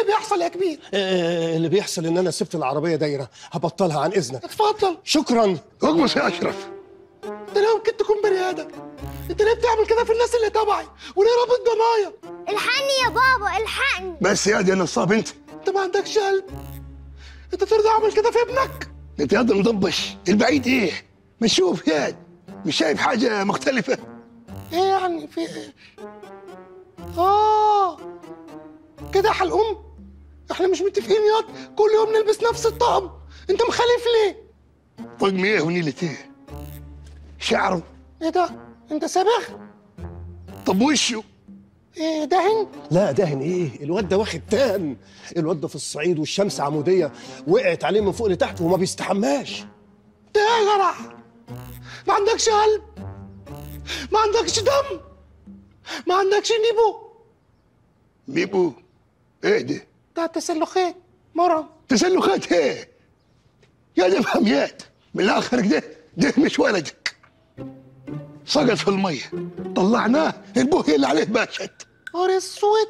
بيحصل يا كبير آه، اللي بيحصل ان انا سبت العربيه دايره هبطلها عن اذنك اتفضل شكرا اقمص يا اشرف انت لا يمكن تكون بني ادم انت ليه بتعمل كده في الناس اللي تبعي وليه رابط ضنايا الحقني يا بابا الحقني بس يا دي نصاب انت انت ما عندكش قلب انت ترضى اعمل كده في ابنك انت يا مضبش البعيد ايه ما تشوف يا مش شايف حاجه مختلفه ايه يعني في ايه اه كده يا حلقوم احنا مش متفقين ياض كل يوم نلبس نفس الطقم انت مخالف ليه طقم ايه ونيلة ايه شعره ايه ده انت سابغ طب وشه ايه دهن لا دهن ايه الواد ده واخد تان الواد ده في الصعيد والشمس عموديه وقعت عليه من فوق لتحت وما بيستحماش ده يا جرع ما عندكش قلب ما عندكش دم ما عندكش نيبو ميبو ايه ده ده التسلخات مرض تسلخات ايه يا ده افهم ياد من الاخر كده ده مش ولدك سقط في الميه طلعناه البوهي اللي عليه باشت نهار اسود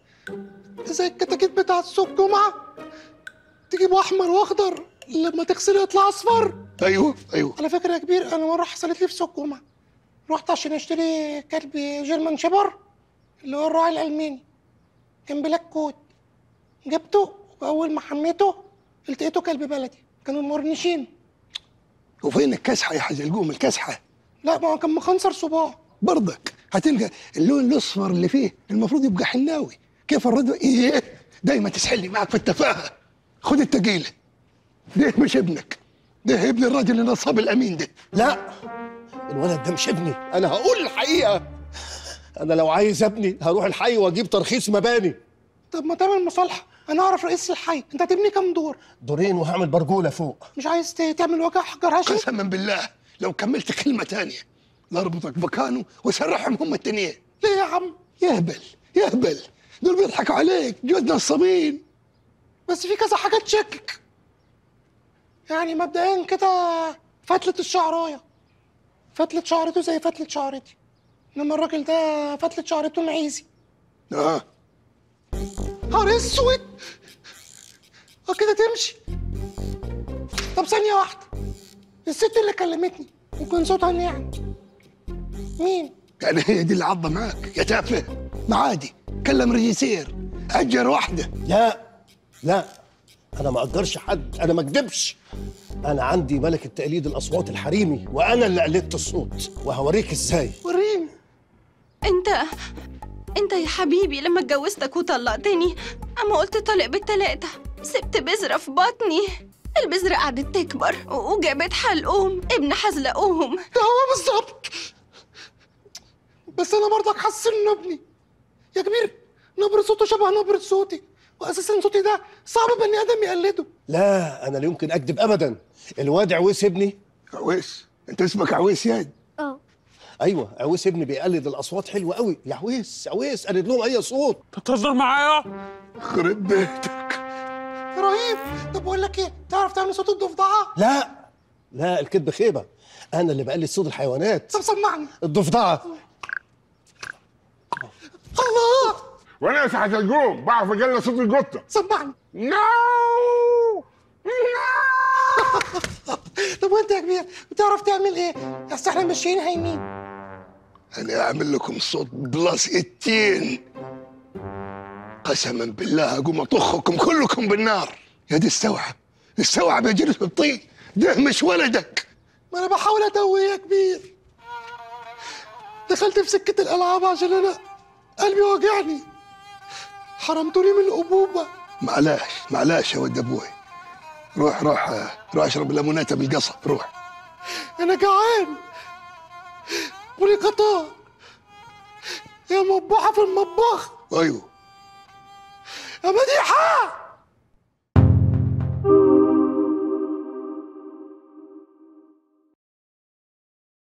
زي الكتاكيت بتاع السوق جمعه تجيبه احمر واخضر لما تغسله يطلع اصفر ايوه ايوه على فكره يا كبير انا مره حصلت لي في سوق جمعه رحت عشان اشتري كلب جيرمان شيبر اللي هو الراعي الالماني كان بلاك كوت جبته واول ما حميته لقيته كلب بلدي كانوا مرنشين وفين الكسحه يا حزلقوم الكسحه لا ما هو كان مخنصر صباع برضك هتلقى اللون الاصفر اللي فيه المفروض يبقى حناوي كيف الرد ايه دايما تسحلني معك في التفاهه خد التقيله ده مش ابنك ده ابن الراجل النصاب الامين ده لا الولد ده مش ابني انا هقول الحقيقه انا لو عايز ابني هروح الحي واجيب ترخيص مباني طب ما تعمل مصالحه انا اعرف رئيس الحي انت هتبني كام دور دورين وهعمل برجوله فوق مش عايز ت- تعمل وجع حجر هشم قسما بالله لو كملت كلمه تانية لاربطك بكانه وسرحهم هم التنين ليه يا عم يهبل يهبل دول بيضحكوا عليك جود نصابين بس في كذا حاجه تشكك يعني مبدئيا كده فتلة الشعراية فتلة شعرته زي فتلة شعرتي انما الراجل ده فتلة شعرته معيزي اه نهار اسود اه كده تمشي طب ثانية واحدة الست اللي كلمتني يكون صوتها ناعم مين؟ يعني هي دي اللي عضه معاك يا تافه ما عادي كلم ريجيسير اجر واحده لا لا انا ما اقدرش حد انا ما اكدبش انا عندي ملكه تقليد الاصوات الحريمي وانا اللي قلدت الصوت وهوريك ازاي وريني انت انت يا حبيبي لما اتجوزتك وطلقتني اما قلت طالق بالتلاتة سبت بذرة في بطني البذرة قعدت تكبر و- وجابت حلقوم ابن حزلقوم ده هو بالظبط بس انا برضك حاسس انه ابني يا كبير نبرة صوته شبه نبرة صوتي واساسا صوتي ده صعب بني ادم يقلده لا انا لا يمكن اكذب ابدا الواد عويس ابني عويس انت اسمك عويس ياد اه ايوه عويس ابني بيقلد الاصوات حلوه قوي يا عويس عويس قلد لهم اي صوت تهزر معايا خرب بيتك رهيب طب بقول لك ايه تعرف تعمل صوت الضفدعه لا لا الكذب خيبه انا اللي بقلد صوت الحيوانات طب سمعني الضفدعه الله وانا يا ساعة الجوم بعرف اجلى صوت القطة سمعني نو طب وانت يا كبير بتعرف تعمل ايه اصل احنا ماشيين هايمين انا اعمل لكم صوت بلس 18 قسما بالله اقوم اطخكم كلكم بالنار يا دي استوعب استوعب يا جرس الطين ده مش ولدك ما انا بحاول اتوه يا كبير دخلت في سكه الالعاب عشان انا قلبي وجعني حرمتوني من الابوبه معلاش معلاش يا ود ابوي روح روح روح اشرب ليموناته بالقصب روح انا جعان ولي قطار يا مبوحه في المطبخ ايوه يا مديحه